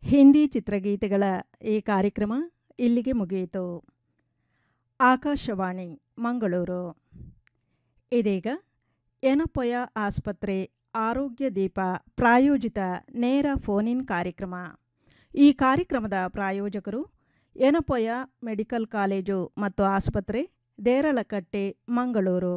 ಹಿಂದಿ ಚಿತ್ರಗೀತೆಗಳ ಈ ಕಾರ್ಯಕ್ರಮ ಇಲ್ಲಿಗೆ ಮುಗಿಯಿತು ಆಕಾಶವಾಣಿ ಮಂಗಳೂರು ಇದೀಗ ಎನಪೊಯ ಆಸ್ಪತ್ರೆ ಆರೋಗ್ಯ ದೀಪ ಪ್ರಾಯೋಜಿತ ನೇರ ಫೋನ್ ಇನ್ ಕಾರ್ಯಕ್ರಮ ಈ ಕಾರ್ಯಕ್ರಮದ ಪ್ರಾಯೋಜಕರು ಎನಪೊಯ ಮೆಡಿಕಲ್ ಕಾಲೇಜು ಮತ್ತು ಆಸ್ಪತ್ರೆ ದೇರಳಕಟ್ಟೆ ಮಂಗಳೂರು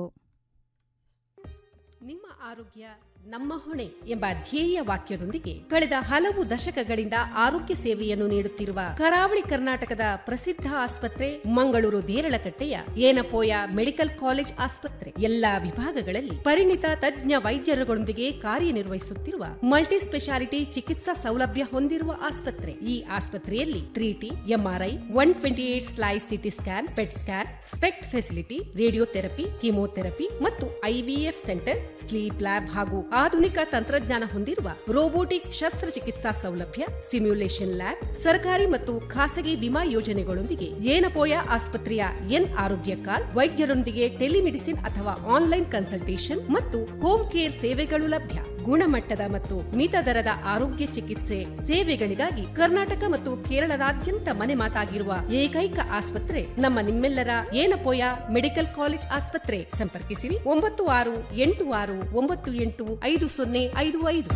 ನಿಮ್ಮ ಆರೋಗ್ಯ ನಮ್ಮ ಹೊಣೆ ಎಂಬ ಧ್ಯೇಯ ವಾಕ್ಯದೊಂದಿಗೆ ಕಳೆದ ಹಲವು ದಶಕಗಳಿಂದ ಆರೋಗ್ಯ ಸೇವೆಯನ್ನು ನೀಡುತ್ತಿರುವ ಕರಾವಳಿ ಕರ್ನಾಟಕದ ಪ್ರಸಿದ್ಧ ಆಸ್ಪತ್ರೆ ಮಂಗಳೂರು ದೇರಳಕಟ್ಟೆಯ ಏನಪೋಯ ಮೆಡಿಕಲ್ ಕಾಲೇಜ್ ಆಸ್ಪತ್ರೆ ಎಲ್ಲಾ ವಿಭಾಗಗಳಲ್ಲಿ ಪರಿಣಿತ ತಜ್ಞ ವೈದ್ಯರುಗಳೊಂದಿಗೆ ಕಾರ್ಯನಿರ್ವಹಿಸುತ್ತಿರುವ ಮಲ್ಟಿ ಸ್ಪೆಷಾಲಿಟಿ ಚಿಕಿತ್ಸಾ ಸೌಲಭ್ಯ ಹೊಂದಿರುವ ಆಸ್ಪತ್ರೆ ಈ ಆಸ್ಪತ್ರೆಯಲ್ಲಿ three T MRI one twenty eight slice CT scan PET scan SPECT facility radiotherapy chemotherapy ಮತ್ತು ಐವಿಎಫ್ ಸೆಂಟರ್ ಸ್ಲೀಪ್ ಲ್ಯಾಬ್ ಹಾಗೂ ಆಧುನಿಕ ತಂತ್ರಜ್ಞಾನ ಹೊಂದಿರುವ ರೋಬೋಟಿಕ್ ಶಸ್ತ್ರಚಿಕಿತ್ಸಾ ಸೌಲಭ್ಯ ಸಿಮ್ಯುಲೇಷನ್ ಲ್ಯಾಬ್ ಸರ್ಕಾರಿ ಮತ್ತು ಖಾಸಗಿ ವಿಮಾ ಯೋಜನೆಗಳೊಂದಿಗೆ ಏನಪೋಯ ಆಸ್ಪತ್ರೆಯ ಎನ್ ಆರೋಗ್ಯ ಕಾರ್ಡ್ ವೈದ್ಯರೊಂದಿಗೆ ಟೆಲಿಮೆಡಿಸಿನ್ ಅಥವಾ ಆನ್ಲೈನ್ ಕನ್ಸಲ್ಟೇಷನ್ ಮತ್ತು ಹೋಮ್ ಕೇರ್ ಸೇವೆಗಳು ಲಭ್ಯ ಗುಣಮಟ್ಟದ ಮತ್ತು ಮಿತ ದರದ ಆರೋಗ್ಯ ಚಿಕಿತ್ಸೆ ಸೇವೆಗಳಿಗಾಗಿ ಕರ್ನಾಟಕ ಮತ್ತು ಕೇರಳದಾದ್ಯಂತ ಮನೆ ಮಾತಾಗಿರುವ ಏಕೈಕ ಆಸ್ಪತ್ರೆ ನಮ್ಮ ನಿಮ್ಮೆಲ್ಲರ ಏನಪೋಯ ಮೆಡಿಕಲ್ ಕಾಲೇಜ್ ಆಸ್ಪತ್ರೆ ಸಂಪರ್ಕಿಸಿರಿ ಒಂಬತ್ತು ಆರು ಎಂಟು ಆರು ಒಂಬತ್ತು ಎಂಟು ಐದು ಸೊನ್ನೆ ಐದು ಐದು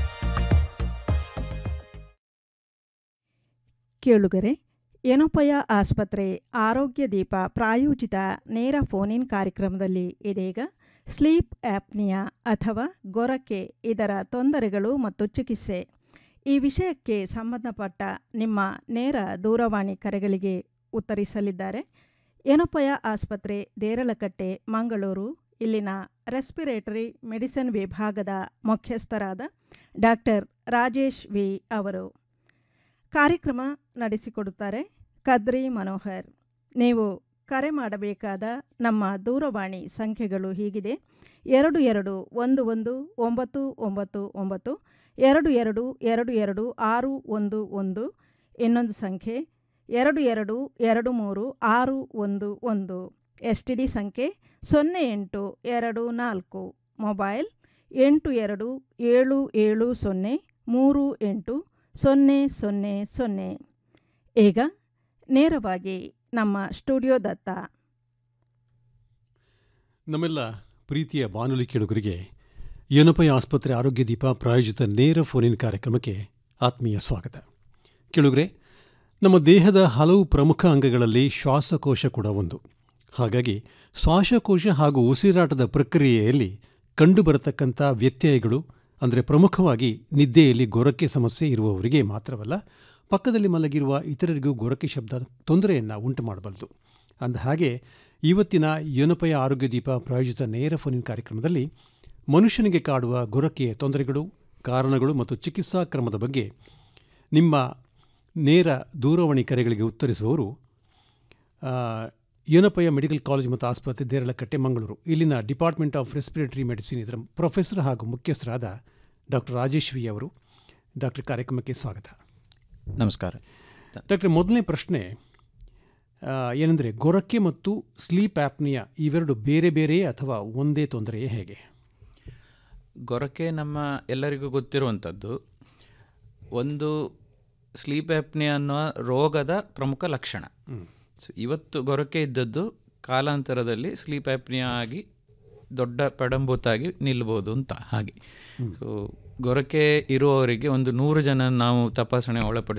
ಕೇಳುಗರೆ ಎನೊಪಯ ಆಸ್ಪತ್ರೆ ಆರೋಗ್ಯ ದೀಪ ಪ್ರಾಯೋಜಿತ ನೇರ ಫೋನ್ ಇನ್ ಕಾರ್ಯಕ್ರಮದಲ್ಲಿ ಇದೀಗ ಸ್ಲೀಪ್ ಆ್ಯಪ್ನಿಯಾ ಅಥವಾ ಗೊರಕೆ ಇದರ ತೊಂದರೆಗಳು ಮತ್ತು ಚಿಕಿತ್ಸೆ ಈ ವಿಷಯಕ್ಕೆ ಸಂಬಂಧಪಟ್ಟ ನಿಮ್ಮ ನೇರ ದೂರವಾಣಿ ಕರೆಗಳಿಗೆ ಉತ್ತರಿಸಲಿದ್ದಾರೆ ಎನೊಪಯ ಆಸ್ಪತ್ರೆ ದೇರಳಕಟ್ಟೆ ಮಂಗಳೂರು ಇಲ್ಲಿನ ರೆಸ್ಪಿರೇಟರಿ ಮೆಡಿಸಿನ್ ವಿಭಾಗದ ಮುಖ್ಯಸ್ಥರಾದ ಡಾಕ್ಟರ್ ರಾಜೇಶ್ ವಿ ಅವರು ಕಾರ್ಯಕ್ರಮ ನಡೆಸಿಕೊಡುತ್ತಾರೆ ಕದ್ರಿ ಮನೋಹರ್ ನೀವು ಕರೆ ಮಾಡಬೇಕಾದ ನಮ್ಮ ದೂರವಾಣಿ ಸಂಖ್ಯೆಗಳು ಹೀಗಿದೆ ಎರಡು ಎರಡು ಒಂದು ಒಂದು ಒಂಬತ್ತು ಒಂಬತ್ತು ಒಂಬತ್ತು ಎರಡು ಎರಡು ಎರಡು ಎರಡು ಆರು ಒಂದು ಒಂದು ಇನ್ನೊಂದು ಸಂಖ್ಯೆ ಎರಡು ಎರಡು ಎರಡು ಮೂರು ಆರು ಒಂದು ಒಂದು ಎಸ್ ಟಿ ಡಿ ಸಂಖ್ಯೆ ಸೊನ್ನೆ ಎಂಟು ಎರಡು ನಾಲ್ಕು ಮೊಬೈಲ್ ಎಂಟು ಎರಡು ಏಳು ಏಳು ಸೊನ್ನೆ ಮೂರು ಎಂಟು ಸೊನ್ನೆ ಸೊನ್ನೆ ಸೊನ್ನೆ ಈಗ ನೇರವಾಗಿ ನಮ್ಮ ಸ್ಟುಡಿಯೋದತ್ತ ನಮ್ಮೆಲ್ಲ ಪ್ರೀತಿಯ ಬಾನುಲಿ ಕೇಳುಗರಿಗೆ ಏನಪೈ ಆಸ್ಪತ್ರೆ ಆರೋಗ್ಯ ದೀಪ ಪ್ರಾಯೋಜಿತ ನೇರ ಫೋನಿನ್ ಕಾರ್ಯಕ್ರಮಕ್ಕೆ ಆತ್ಮೀಯ ಸ್ವಾಗತ ಕೇಳುಗರೆ ನಮ್ಮ ದೇಹದ ಹಲವು ಪ್ರಮುಖ ಅಂಗಗಳಲ್ಲಿ ಶ್ವಾಸಕೋಶ ಕೂಡ ಒಂದು ಹಾಗಾಗಿ ಶ್ವಾಸಕೋಶ ಹಾಗೂ ಉಸಿರಾಟದ ಪ್ರಕ್ರಿಯೆಯಲ್ಲಿ ಕಂಡುಬರತಕ್ಕಂಥ ವ್ಯತ್ಯಯಗಳು ಅಂದರೆ ಪ್ರಮುಖವಾಗಿ ನಿದ್ದೆಯಲ್ಲಿ ಗೊರಕೆ ಸಮಸ್ಯೆ ಇರುವವರಿಗೆ ಮಾತ್ರವಲ್ಲ ಪಕ್ಕದಲ್ಲಿ ಮಲಗಿರುವ ಇತರರಿಗೂ ಗೊರಕೆ ಶಬ್ದ ತೊಂದರೆಯನ್ನು ಉಂಟು ಮಾಡಬಲ್ಲದು ಅಂದ ಹಾಗೆ ಇವತ್ತಿನ ಯೋನಪಯ ಆರೋಗ್ಯ ದೀಪ ಪ್ರಾಯೋಜಿತ ನೇರ ಫೋನಿನ್ ಕಾರ್ಯಕ್ರಮದಲ್ಲಿ ಮನುಷ್ಯನಿಗೆ ಕಾಡುವ ಗೊರಕೆಯ ತೊಂದರೆಗಳು ಕಾರಣಗಳು ಮತ್ತು ಚಿಕಿತ್ಸಾ ಕ್ರಮದ ಬಗ್ಗೆ ನಿಮ್ಮ ನೇರ ದೂರವಾಣಿ ಕರೆಗಳಿಗೆ ಉತ್ತರಿಸುವವರು ಯೋನಪಯ ಮೆಡಿಕಲ್ ಕಾಲೇಜ್ ಮತ್ತು ಆಸ್ಪತ್ರೆ ದೇರಳಕಟ್ಟೆ ಮಂಗಳೂರು ಇಲ್ಲಿನ ಡಿಪಾರ್ಟ್ಮೆಂಟ್ ಆಫ್ ರೆಸ್ಪಿರೇಟರಿ ಮೆಡಿಸಿನ್ ಇದರ ಪ್ರೊಫೆಸರ್ ಹಾಗೂ ಮುಖ್ಯಸ್ಥರಾದ ಡಾಕ್ಟರ್ ರಾಜೇಶ್ ವಿ ಅವರು ಡಾಕ್ಟರ್ ಕಾರ್ಯಕ್ರಮಕ್ಕೆ ಸ್ವಾಗತ ನಮಸ್ಕಾರ ಡಾಕ್ಟರ್ ಮೊದಲನೇ ಪ್ರಶ್ನೆ ಏನೆಂದರೆ ಗೊರಕೆ ಮತ್ತು ಸ್ಲೀಪ್ ಆ್ಯಪ್ನಿಯ ಇವೆರಡು ಬೇರೆ ಬೇರೆಯೇ ಅಥವಾ ಒಂದೇ ತೊಂದರೆಯೇ ಹೇಗೆ ಗೊರಕೆ ನಮ್ಮ ಎಲ್ಲರಿಗೂ ಗೊತ್ತಿರುವಂಥದ್ದು ಒಂದು ಸ್ಲೀಪ್ ಆ್ಯಪ್ನಿ ಅನ್ನುವ ರೋಗದ ಪ್ರಮುಖ ಲಕ್ಷಣ ಸೊ ಇವತ್ತು ಗೊರಕೆ ಇದ್ದದ್ದು ಕಾಲಾಂತರದಲ್ಲಿ ಸ್ಲೀಪ್ ಆ್ಯಪ್ನಿಯಾ ಆಗಿ ದೊಡ್ಡ ಪಡಂಬೂತಾಗಿ ನಿಲ್ಬೋದು ಅಂತ ಹಾಗೆ ಸೊ ಗೊರಕೆ ಇರುವವರಿಗೆ ಒಂದು ನೂರು ಜನ ನಾವು ತಪಾಸಣೆ ಒಳಪಡಿಸಿ